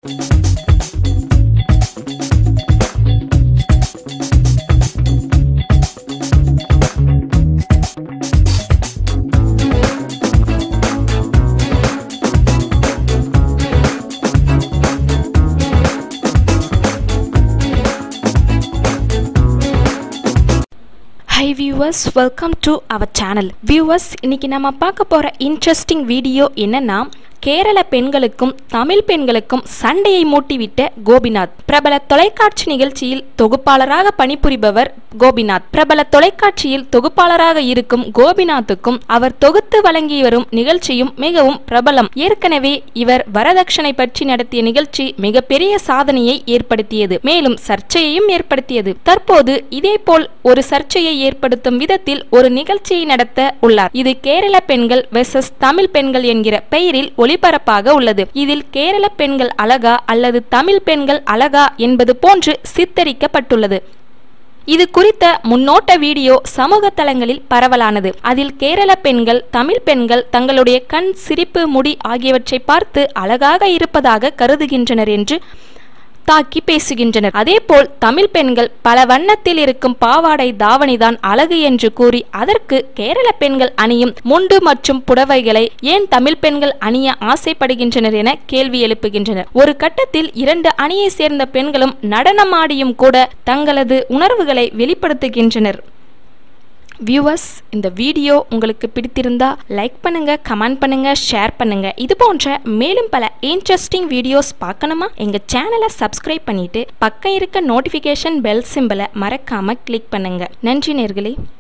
high viewers welcome to our channel viewers இன்னைக்கு நம்ம பார்க்க போகிற இன்ட்ரெஸ்டிங் வீடியோ என்னன்னா கேரள பெண்களுக்கும் தமிழ் பெண்களுக்கும் சண்டையை மூட்டிவிட்ட கோபிநாத் பிரபல தொலைக்காட்சி நிகழ்ச்சியில் தொகுப்பாளராக பணிபுரிபவர் கோபிநாத் பிரபல தொலைக்காட்சியில் தொகுப்பாளராக இருக்கும் கோபிநாத்துக்கும் அவர் தொகுத்து வழங்கி வரும் நிகழ்ச்சியும் மிகவும் பிரபலம் ஏற்கனவே இவர் வரதட்சணை பற்றி நடத்திய நிகழ்ச்சி மிகப்பெரிய சாதனையை ஏற்படுத்தியது மேலும் சர்ச்சையையும் ஏற்படுத்தியது தற்போது இதேபோல் ஒரு சர்ச்சையை ஏற்படுத்தும் விதத்தில் ஒரு நிகழ்ச்சியை நடத்த உள்ளார் இது கேரள பெண்கள் வெர்சஸ் தமிழ் பெண்கள் என்கிற பெயரில் ஒளிபரப்பாக உள்ளது இதில் கேரள பெண்கள் அழகா அல்லது தமிழ் பெண்கள் அழகா என்பது போன்று சித்தரிக்கப்பட்டுள்ளது இது குறித்த முன்னோட்ட வீடியோ சமூக தளங்களில் பரவலானது அதில் கேரள பெண்கள் தமிழ் பெண்கள் தங்களுடைய கண் சிரிப்பு முடி ஆகியவற்றை பார்த்து அழகாக இருப்பதாக கருதுகின்றனர் என்று தாக்கி பேசுகின்றனர் அதேபோல் தமிழ் பெண்கள் பல வண்ணத்தில் இருக்கும் பாவாடை தாவணிதான் அழகு என்று கூறி அதற்கு கேரள பெண்கள் அணியும் முண்டு மற்றும் புடவைகளை ஏன் தமிழ் பெண்கள் அணிய ஆசைப்படுகின்றனர் என கேள்வி எழுப்புகின்றனர் ஒரு கட்டத்தில் இரண்டு அணியை சேர்ந்த பெண்களும் நடனமாடியும் கூட தங்களது உணர்வுகளை வெளிப்படுத்துகின்றனர் வியூவர்ஸ் இந்த வீடியோ உங்களுக்கு பிடித்திருந்தா லைக் பண்ணுங்க கமெண்ட் பண்ணுங்க ஷேர் பண்ணுங்க இது போன்ற மேலும் பல இன்ட்ரெஸ்டிங் வீடியோஸ் பார்க்கணுமா எங்க சேனலை சப்ஸ்கிரைப் பண்ணிட்டு பக்கம் இருக்க நோட்டிஃபிகேஷன் பெல் சிம்பிளை மறக்காம கிளிக் பண்ணுங்க நன்றி நேர்களே